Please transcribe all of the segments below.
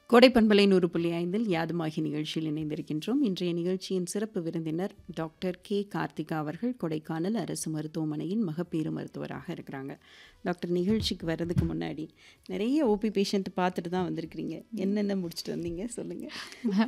கோடைப்பண்பலை நூறு புள்ளி ஐந்தில் யாதுமாகி நிகழ்ச்சியில் இணைந்திருக்கின்றோம் இன்றைய நிகழ்ச்சியின் சிறப்பு விருந்தினர் டாக்டர் கே கார்த்திகா அவர்கள் கொடைக்கானல் அரசு மருத்துவமனையின் மகப்பேறு மருத்துவராக இருக்கிறாங்க டாக்டர் நிகழ்ச்சிக்கு வர்றதுக்கு முன்னாடி நிறைய ஓபி பேஷண்ட் பார்த்துட்டு தான் வந்திருக்கிறீங்க என்னென்ன முடிச்சுட்டு வந்தீங்க சொல்லுங்கள்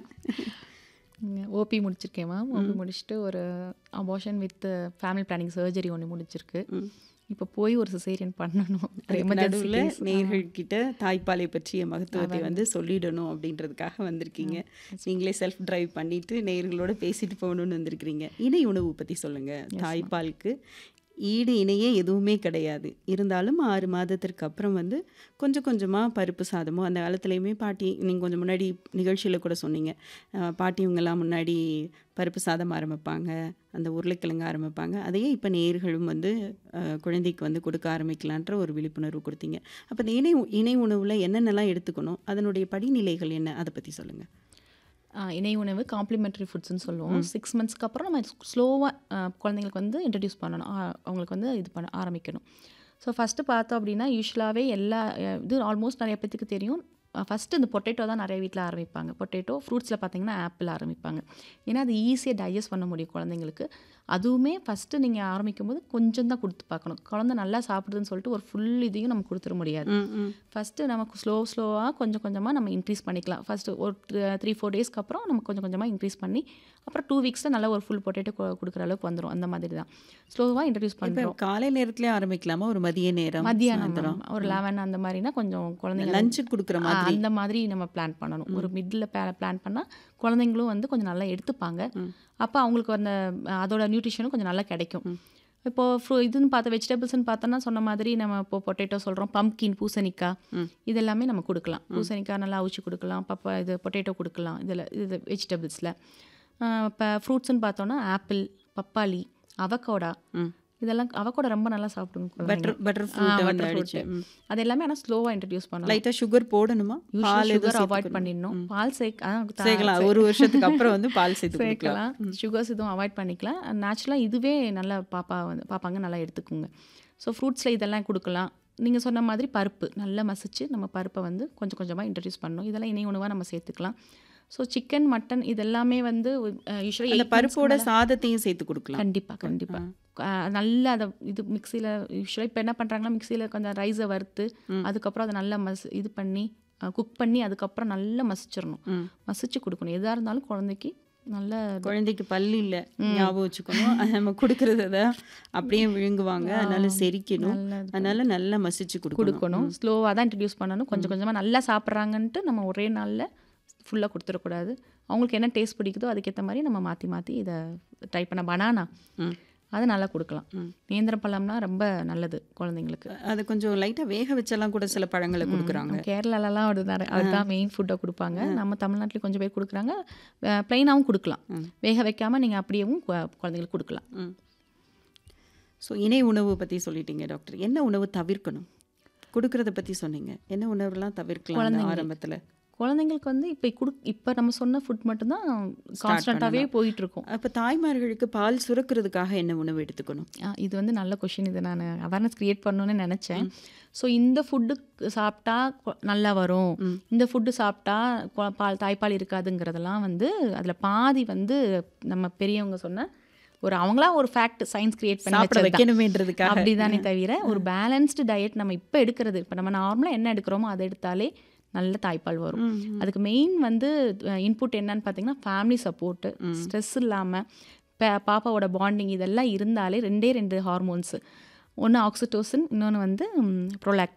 ஓபி முடிச்சிருக்கேன் மேம் ஓபி முடிச்சுட்டு ஒரு abortion with family planning surgery ஒன்று முடிச்சிருக்கு இப்போ போய் ஒரு சிசேரியன் பண்ணணும் நடுவில் நேர்கள்கிட்ட தாய்ப்பாலை பற்றிய மகத்துவத்தை வந்து சொல்லிடணும் அப்படின்றதுக்காக வந்திருக்கீங்க நீங்களே செல்ஃப் டிரைவ் பண்ணிட்டு நேர்களோட பேசிட்டு போகணும்னு வந்திருக்கிறீங்க இணை உணவு பற்றி சொல்லுங்கள் தாய்ப்பாலுக்கு ஈடு இணையே எதுவுமே கிடையாது இருந்தாலும் ஆறு மாதத்திற்கு அப்புறம் வந்து கொஞ்சம் கொஞ்சமாக பருப்பு சாதமோ அந்த காலத்துலேயுமே பாட்டி நீங்கள் கொஞ்சம் முன்னாடி நிகழ்ச்சியில் கூட சொன்னீங்க அஹ், பாட்டிவங்கெல்லாம் முன்னாடி பருப்பு சாதம் ஆரம்பிப்பாங்க அந்த உருளைக்கிழங்கு ஆரம்பிப்பாங்க அதையே இப்போ நேர்களும் வந்து அஹ், குழந்தைக்கு வந்து கொடுக்க ஆரம்பிக்கலான்ற ஒரு விழிப்புணர்வு கொடுத்தீங்க அப்போ இந்த இணை இணை உணவில் என்னென்னலாம் எடுத்துக்கணும் அதனுடைய படிநிலைகள் என்ன அதை பற்றி சொல்லுங்கள் இணை உணவு காம்ப்ளிமெண்ட்ரி ஃபுட்ஸ்னு சொல்லுவோம் சிக்ஸ் மந்த்ஸ்க்கு அப்புறம் நம்ம ஸ்லோவாக குழந்தைங்களுக்கு வந்து இன்ட்ரடியூஸ் பண்ணணும் ஆ, அவங்களுக்கு வந்து இது பண்ண ஆரம்பிக்கணும் ஸோ ஃபஸ்ட்டு பார்த்தோம் அப்படின்னா யூஸ்வலாகவே எல்லா அஹ், இது ஆல்மோஸ்ட் நிறைய பேத்துக்கு தெரியும் ஃபஸ்ட்டு இந்த பொட்டேட்டோ தான் நிறைய வீட்டில் ஆரம்பிப்பாங்க பொட்டேட்டோ ஃப்ரூட்ஸில் பார்த்தீங்கன்னா ஆப்பிள் ஆரம்பிப்பாங்க ஏன்னா அது ஈஸியாக டைஜஸ்ட் பண்ண முடியும் குழந்தைங்களுக்கு அதுவுமே ஃபஸ்ட்டு நீங்கள் ஆரம்பிக்கும் போது கொஞ்சம் தான் கொடுத்து பார்க்கணும் குழந்தை நல்லா சாப்பிடுதுன்னு சொல்லிட்டு ஒரு ஃபுல் இதையும் நம்ம கொடுத்துட முடியாது ஃபஸ்ட்டு நமக்கு ஸ்லோ ஸ்லோவாக கொஞ்சம் கொஞ்சமாக நம்ம இன்க்ரீஸ் பண்ணிக்கலாம் ஃபஸ்ட்டு ஒரு த்ரீ ஃபோர் டேஸ்க்கு அப்புறம் நம்ம கொஞ்சம் கொஞ்சமாக இன்க்ரீஸ் பண்ணி அப்புறம் டூ வீக்ஸில் நல்லா ஒரு ஃபுல் பொட்டேட்டோ கொடுக்குற அளவுக்கு வந்துடும் அந்த மாதிரி தான் ஸ்லோவாக இன்ட்ரடியூஸ் இப்போ பண்ணுறோம் காலை நேரத்துலேயே ஆரம்பிக்கலாமா ஒரு மதிய நேரம் மத்தியானம் ஒரு லெவன் அந்த மாதிரினா கொஞ்சம் குழந்தைங்க லஞ்சுக்கு கொடுக்குற ஆ, மாதிரி அந்த மாதிரி நம்ம பிளான் பண்ணணும் ஒரு மிடில் பிளான் பண்ணால் குழந்தைங்களும் வந்து கொஞ்சம் நல்லா எடுத்துப்பாங்க அப்போ அவங்களுக்கு அந்த அதோட நியூட்ரிஷனும் கொஞ்சம் நல்லா கிடைக்கும் இப்போ ஃப்ரூ இதுன்னு பார்த்த வெஜிடபிள்ஸ்னு பார்த்தோன்னா சொன்ன மாதிரி நம்ம இப்போ பொட்டேட்டோ சொல்கிறோம் பம்கின் பூசணிக்காய் இதெல்லாமே நம்ம கொடுக்கலாம் பூசணிக்காய் நல்லா அவிச்சு கொடுக்கலாம் பப்பா இது பொட்டேட்டோ கொடுக்கலாம் இதில் இது வெஜிடபிள்ஸில் இப்போ ஃப்ரூட்ஸ்னு பார்த்தோன்னா ஆப்பிள் பப்பாளி அவகோடா இதெல்லாம் அவகோடா ரொம்ப நல்லா சாப்பிடுங்க பட்டர் குழந்தைங்க. பட்டர் ஆ, ஃப்ரூட்டை வந்து butter fruit. அடிச்சு ம். அது எல்லாமே ஆனால் ஸ்லோவாக இன்ட்ரடியூஸ் பண்ணலாம் லைட்டாக சுகர் போடணுமா பால் எதுவும் சுகர் அவாய்ட் சேர்த்துக்கணும்? பண்ணிடணும் பால் சேர்க்க அதான் தா- சேர்க்கலாம் ஒரு வருஷத்துக்கு அப்புறம் வந்து பால் சேர்த்து கொடுக்கலாம் சேர்க்கலாம் சுகர்ஸ் இதுவும் அவாய்ட் பண்ணிக்கலாம் நேச்சுரலாக இதுவே நல்லா பாப்பா வந்து பாப்பாங்க நல்லா எடுத்துக்குங்க ஸோ ஃப்ரூட்ஸில் இதெல்லாம் கொடுக்கலாம் நீங்கள் சொன்ன மாதிரி பருப்பு நல்லா மசிச்சு நம்ம பருப்பை வந்து கொஞ்சம் கொஞ்சமாக இன்ட்ரடியூஸ் பண்ணணும் இதெல்லாம் இணை உணவாக நம்ம சேர்த்துக்கலாம் ஸோ சிக்கன் மட்டன் இதெல்லாமே வந்து அந்த யூஸ்வலாக பருப்போட சாதத்தையும் சேர்த்து கொடுக்கலாம் கண்டிப்பாக கண்டிப்பாக நல்லா அதை இது மிக்சியில் யூஸ்வலாக இப்போ என்ன பண்ணுறாங்கன்னா மிக்சியில் கொஞ்சம் ரைஸை வறுத்து அதுக்கப்புறம் அதை நல்லா மஸ் இது பண்ணி குக் பண்ணி அதுக்கப்புறம் நல்லா மசிச்சிடணும் மசிச்சு கொடுக்கணும் எதாக இருந்தாலும் குழந்தைக்கு நல்ல குழந்தைக்கு பல்லு இல்ல ஞாபகம் வச்சுக்கணும் அது நம்ம கொடுக்கறத தான் அப்படியே விழுங்குவாங்க அதனால செரிக்கணும் அதனால நல்லா மசிச்சு கொடுக்கணும் கொடுக்கணும் ஸ்லோவாக தான் இன்ட்ரடியூஸ் பண்ணணும் கொஞ்சம் கொஞ்சமாக நல்லா சாப்பிட்றாங்கன்ட்டு நம்ம ஒரே நாளில் ஃபுல்லாக கொடுத்துடக்கூடாது அவங்களுக்கு என்ன டேஸ்ட் பிடிக்குதோ அதுக்கேற்ற மாதிரி நம்ம மாற்றி மாற்றி இதை ட்ரை பண்ண பனானா அது நல்லா கொடுக்கலாம் நேந்திர பழம்னா ரொம்ப நல்லது குழந்தைங்களுக்கு அது கொஞ்சம் லைட்டா வேக வச்செல்லாம் கூட சில பழங்களை கொடுக்குறாங்க கேரளாலலாம் அது நிறைய அதுதான் மெயின் ஃபுட்டாக கொடுப்பாங்க நம்ம தமிழ்நாட்டில் கொஞ்சம் பேர் கொடுக்குறாங்க ப்ளைனாகவும் கொடுக்கலாம் வேக வைக்காமல் நீங்கள் அப்படியேவும் கு- குழந்தைங்களுக்கு கொடுக்கலாம் ஸோ இணை உணவு பத்தி சொல்லிட்டீங்க டாக்டர் என்ன உணவு தவிர்க்கணும் கொடுக்கறத பத்தி சொன்னீங்க என்ன உணவுலாம் தவிர்க்கலாம் அந்த ஆரம்பத்துல குழந்தைங்களுக்கு வந்து இப்போ குடு இப்போ நம்ம சொன்ன ஃபுட் மட்டும்தான் கான்ஸ்டண்ட்டாகவே போயிட்டு இருக்கும் அப்ப தாய்மார்களுக்கு பால் சுரக்கிறதுக்காக என்ன உணவு எடுத்துக்கணும் ஆ, இது வந்து நல்ல கொஷின் இது நான் அவேர்னஸ் க்ரியேட் பண்ணணும்னு நினச்சேன் ஸோ இந்த ஃபுட்டு சாப்பிட்டா கொ- நல்லா வரும் இந்த ஃபுட்டு சாப்பிட்டா கொ- பால் தாய்ப்பால் இருக்காதுங்கிறதெல்லாம் வந்து அதில் பாதி வந்து நம்ம பெரியவங்க சொன்ன ஒரு அவங்களா ஒரு ஃபேக்ட் சயின்ஸ் கிரியேட் பண்ணி சாப்பிட வச்சது தான். வைக்கணுமேன்றதுக்காக அப்படிதானே தவிர ஒரு பேலன்ஸ்டு டயட் நம்ம இப்போ எடுக்கிறது இப்போ நம்ம நார்மலாக என்ன எடுக்கிறோமோ அதை எடுத்தாலே நல்ல தாய்ப்பால் வரும் அதுக்கு மெயின் வந்து இன்புட் என்னன்னு பார்த்தீங்கன்னா ஃபேமிலி சப்போர்ட்டு ஸ்ட்ரெஸ் இல்லாமல் பாப்பாவோட பாண்டிங் இதெல்லாம் இருந்தாலே ரெண்டே ரெண்டு ஹார்மோன்ஸ் ஒன்று ஆக்சிடோசின் இன்னொன்று வந்து ப்ரோலாக்டின்